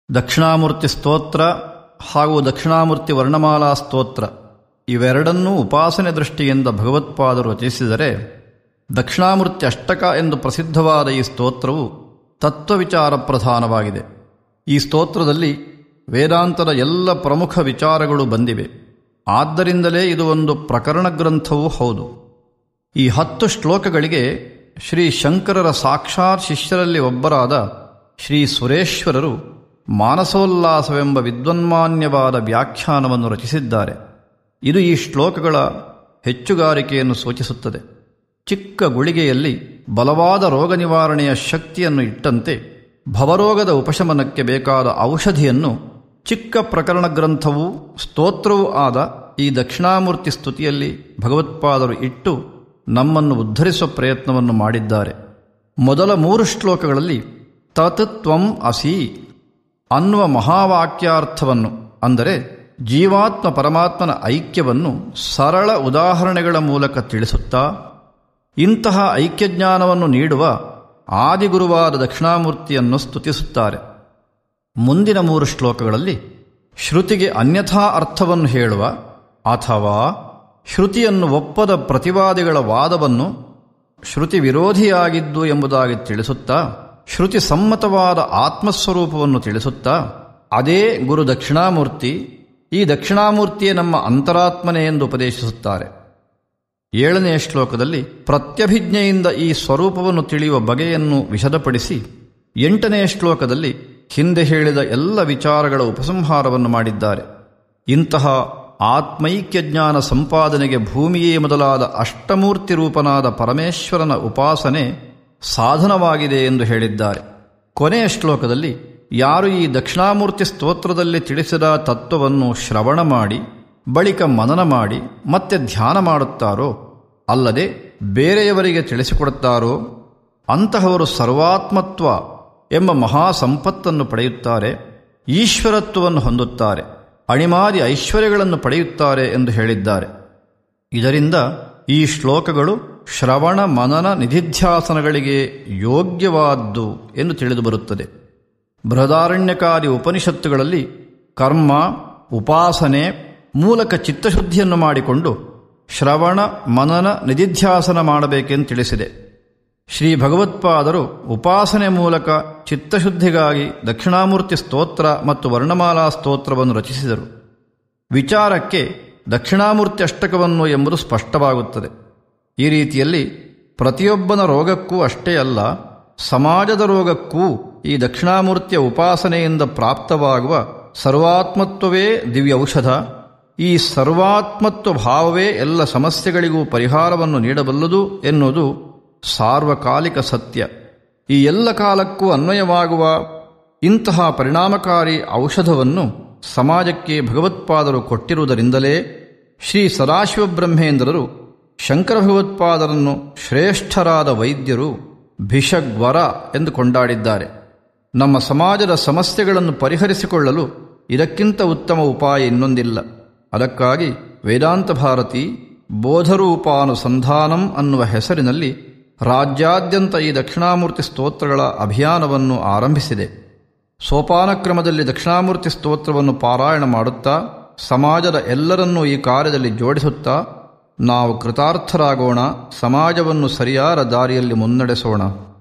ದಕ್ಷಿಣಾಮೂರ್ತಿ ಸ್ತೋತ್ರ ಹಾಗೂ ದಕ್ಷಿಣಾಮೂರ್ತಿ ವರ್ಣಮಾಲಾ ಸ್ತೋತ್ರ ಇವೆರಡನ್ನೂ ಉಪಾಸನೆ ದೃಷ್ಟಿಯಿಂದ ಭಗವತ್ಪಾದರು ರಚಿಸಿದರೆ ದಕ್ಷಿಣಾಮೂರ್ತಿ ಅಷ್ಟಕ ಎಂದು ಪ್ರಸಿದ್ಧವಾದ ಈ ಸ್ತೋತ್ರವು ತತ್ವವಿಚಾರ ಪ್ರಧಾನವಾಗಿದೆ ಈ ಸ್ತೋತ್ರದಲ್ಲಿ ವೇದಾಂತದ ಎಲ್ಲ ಪ್ರಮುಖ ವಿಚಾರಗಳು ಬಂದಿವೆ ಆದ್ದರಿಂದಲೇ ಇದು ಒಂದು ಪ್ರಕರಣ ಗ್ರಂಥವೂ ಹೌದು ಈ ಹತ್ತು ಶ್ಲೋಕಗಳಿಗೆ ಶ್ರೀ ಶಂಕರರ ಸಾಕ್ಷಾತ್ ಶಿಷ್ಯರಲ್ಲಿ ಒಬ್ಬರಾದ ಶ್ರೀ ಸುರೇಶ್ವರರು ಮಾನಸೋಲ್ಲಾಸವೆಂಬ ವಿದ್ವನ್ಮಾನ್ಯವಾದ ವ್ಯಾಖ್ಯಾನವನ್ನು ರಚಿಸಿದ್ದಾರೆ ಇದು ಈ ಶ್ಲೋಕಗಳ ಹೆಚ್ಚುಗಾರಿಕೆಯನ್ನು ಸೂಚಿಸುತ್ತದೆ ಚಿಕ್ಕ ಗುಳಿಗೆಯಲ್ಲಿ ಬಲವಾದ ರೋಗ ನಿವಾರಣೆಯ ಶಕ್ತಿಯನ್ನು ಇಟ್ಟಂತೆ ಭವರೋಗದ ಉಪಶಮನಕ್ಕೆ ಬೇಕಾದ ಔಷಧಿಯನ್ನು ಚಿಕ್ಕ ಪ್ರಕರಣ ಗ್ರಂಥವೂ ಸ್ತೋತ್ರವೂ ಆದ ಈ ದಕ್ಷಿಣಾಮೂರ್ತಿ ಸ್ತುತಿಯಲ್ಲಿ ಭಗವತ್ಪಾದರು ಇಟ್ಟು ನಮ್ಮನ್ನು ಉದ್ಧರಿಸುವ ಪ್ರಯತ್ನವನ್ನು ಮಾಡಿದ್ದಾರೆ ಮೊದಲ ಮೂರು ಶ್ಲೋಕಗಳಲ್ಲಿ ತತ್ ತ್ವಂ ಅಸಿ ಅನ್ನುವ ಮಹಾವಾಕ್ಯಾರ್ಥವನ್ನು ಅಂದರೆ ಜೀವಾತ್ಮ ಪರಮಾತ್ಮನ ಐಕ್ಯವನ್ನು ಸರಳ ಉದಾಹರಣೆಗಳ ಮೂಲಕ ತಿಳಿಸುತ್ತಾ ಇಂತಹ ಐಕ್ಯಜ್ಞಾನವನ್ನು ನೀಡುವ ಆದಿಗುರುವಾದ ದಕ್ಷಿಣಾಮೂರ್ತಿಯನ್ನು ಸ್ತುತಿಸುತ್ತಾರೆ ಮುಂದಿನ ಮೂರು ಶ್ಲೋಕಗಳಲ್ಲಿ ಶ್ರುತಿಗೆ ಅನ್ಯಥಾ ಅರ್ಥವನ್ನು ಹೇಳುವ ಅಥವಾ ಶ್ರುತಿಯನ್ನು ಒಪ್ಪದ ಪ್ರತಿವಾದಿಗಳ ವಾದವನ್ನು ಶ್ರುತಿ ವಿರೋಧಿಯಾಗಿದ್ದು ಎಂಬುದಾಗಿ ತಿಳಿಸುತ್ತಾ ಶ್ರುತಿ ಸಮ್ಮತವಾದ ಆತ್ಮಸ್ವರೂಪವನ್ನು ತಿಳಿಸುತ್ತಾ ಅದೇ ಗುರು ದಕ್ಷಿಣಾಮೂರ್ತಿ ಈ ದಕ್ಷಿಣಾಮೂರ್ತಿಯೇ ನಮ್ಮ ಅಂತರಾತ್ಮನೆ ಎಂದು ಉಪದೇಶಿಸುತ್ತಾರೆ ಏಳನೆಯ ಶ್ಲೋಕದಲ್ಲಿ ಪ್ರತ್ಯಭಿಜ್ಞೆಯಿಂದ ಈ ಸ್ವರೂಪವನ್ನು ತಿಳಿಯುವ ಬಗೆಯನ್ನು ವಿಶದಪಡಿಸಿ ಎಂಟನೆಯ ಶ್ಲೋಕದಲ್ಲಿ ಹಿಂದೆ ಹೇಳಿದ ಎಲ್ಲ ವಿಚಾರಗಳ ಉಪಸಂಹಾರವನ್ನು ಮಾಡಿದ್ದಾರೆ ಇಂತಹ ಆತ್ಮೈಕ್ಯಜ್ಞಾನ ಸಂಪಾದನೆಗೆ ಭೂಮಿಯೇ ಮೊದಲಾದ ಅಷ್ಟಮೂರ್ತಿ ರೂಪನಾದ ಪರಮೇಶ್ವರನ ಉಪಾಸನೆ ಸಾಧನವಾಗಿದೆ ಎಂದು ಹೇಳಿದ್ದಾರೆ ಕೊನೆಯ ಶ್ಲೋಕದಲ್ಲಿ ಯಾರು ಈ ದಕ್ಷಿಣಾಮೂರ್ತಿ ಸ್ತೋತ್ರದಲ್ಲಿ ತಿಳಿಸಿದ ತತ್ವವನ್ನು ಶ್ರವಣ ಮಾಡಿ ಬಳಿಕ ಮನನ ಮಾಡಿ ಮತ್ತೆ ಧ್ಯಾನ ಮಾಡುತ್ತಾರೋ ಅಲ್ಲದೆ ಬೇರೆಯವರಿಗೆ ತಿಳಿಸಿಕೊಡುತ್ತಾರೋ ಅಂತಹವರು ಸರ್ವಾತ್ಮತ್ವ ಎಂಬ ಮಹಾ ಸಂಪತ್ತನ್ನು ಪಡೆಯುತ್ತಾರೆ ಈಶ್ವರತ್ವವನ್ನು ಹೊಂದುತ್ತಾರೆ ಅಣಿಮಾದಿ ಐಶ್ವರ್ಯಗಳನ್ನು ಪಡೆಯುತ್ತಾರೆ ಎಂದು ಹೇಳಿದ್ದಾರೆ ಇದರಿಂದ ಈ ಶ್ಲೋಕಗಳು ಶ್ರವಣ ಮನನ ನಿಧಿಧ್ಯಾಸನಗಳಿಗೆ ಯೋಗ್ಯವಾದ್ದು ಎಂದು ತಿಳಿದುಬರುತ್ತದೆ ಬೃಹದಾರಣ್ಯಕಾದಿ ಉಪನಿಷತ್ತುಗಳಲ್ಲಿ ಕರ್ಮ ಉಪಾಸನೆ ಮೂಲಕ ಚಿತ್ತಶುದ್ಧಿಯನ್ನು ಮಾಡಿಕೊಂಡು ಶ್ರವಣ ಮನನ ನಿಧಿಧ್ಯಾಸನ ಮಾಡಬೇಕೆಂದು ತಿಳಿಸಿದೆ ಶ್ರೀ ಭಗವತ್ಪಾದರು ಉಪಾಸನೆ ಮೂಲಕ ಚಿತ್ತಶುದ್ಧಿಗಾಗಿ ದಕ್ಷಿಣಾಮೂರ್ತಿ ಸ್ತೋತ್ರ ಮತ್ತು ವರ್ಣಮಾಲಾ ಸ್ತೋತ್ರವನ್ನು ರಚಿಸಿದರು ವಿಚಾರಕ್ಕೆ ದಕ್ಷಿಣಾಮೂರ್ತಿ ಅಷ್ಟಕವನ್ನು ಎಂಬುದು ಸ್ಪಷ್ಟವಾಗುತ್ತದೆ ಈ ರೀತಿಯಲ್ಲಿ ಪ್ರತಿಯೊಬ್ಬನ ರೋಗಕ್ಕೂ ಅಷ್ಟೇ ಅಲ್ಲ ಸಮಾಜದ ರೋಗಕ್ಕೂ ಈ ದಕ್ಷಿಣಾಮೂರ್ತಿಯ ಉಪಾಸನೆಯಿಂದ ಪ್ರಾಪ್ತವಾಗುವ ಸರ್ವಾತ್ಮತ್ವವೇ ದಿವ್ಯ ಔಷಧ ಈ ಸರ್ವಾತ್ಮತ್ವ ಭಾವವೇ ಎಲ್ಲ ಸಮಸ್ಯೆಗಳಿಗೂ ಪರಿಹಾರವನ್ನು ನೀಡಬಲ್ಲದು ಎನ್ನುವುದು ಸಾರ್ವಕಾಲಿಕ ಸತ್ಯ ಈ ಎಲ್ಲ ಕಾಲಕ್ಕೂ ಅನ್ವಯವಾಗುವ ಇಂತಹ ಪರಿಣಾಮಕಾರಿ ಔಷಧವನ್ನು ಸಮಾಜಕ್ಕೆ ಭಗವತ್ಪಾದರು ಕೊಟ್ಟಿರುವುದರಿಂದಲೇ ಶ್ರೀ ಸದಾಶಿವ ಬ್ರಹ್ಮೇಂದ್ರರು ಶಂಕರ ಭಗವತ್ಪಾದರನ್ನು ಶ್ರೇಷ್ಠರಾದ ವೈದ್ಯರು ಭಿಷಗ್ವರ ಎಂದು ಕೊಂಡಾಡಿದ್ದಾರೆ ನಮ್ಮ ಸಮಾಜದ ಸಮಸ್ಯೆಗಳನ್ನು ಪರಿಹರಿಸಿಕೊಳ್ಳಲು ಇದಕ್ಕಿಂತ ಉತ್ತಮ ಉಪಾಯ ಇನ್ನೊಂದಿಲ್ಲ ಅದಕ್ಕಾಗಿ ವೇದಾಂತ ಭಾರತಿ ಬೋಧರೂಪಾನುಸಂಧಾನಂ ಅನ್ನುವ ಹೆಸರಿನಲ್ಲಿ ರಾಜ್ಯಾದ್ಯಂತ ಈ ದಕ್ಷಿಣಾಮೂರ್ತಿ ಸ್ತೋತ್ರಗಳ ಅಭಿಯಾನವನ್ನು ಆರಂಭಿಸಿದೆ ಸೋಪಾನಕ್ರಮದಲ್ಲಿ ದಕ್ಷಿಣಾಮೂರ್ತಿ ಸ್ತೋತ್ರವನ್ನು ಪಾರಾಯಣ ಮಾಡುತ್ತಾ ಸಮಾಜದ ಎಲ್ಲರನ್ನೂ ಈ ಕಾರ್ಯದಲ್ಲಿ ಜೋಡಿಸುತ್ತಾ ನಾವು ಕೃತಾರ್ಥರಾಗೋಣ ಸಮಾಜವನ್ನು ಸರಿಯಾದ ದಾರಿಯಲ್ಲಿ ಮುನ್ನಡೆಸೋಣ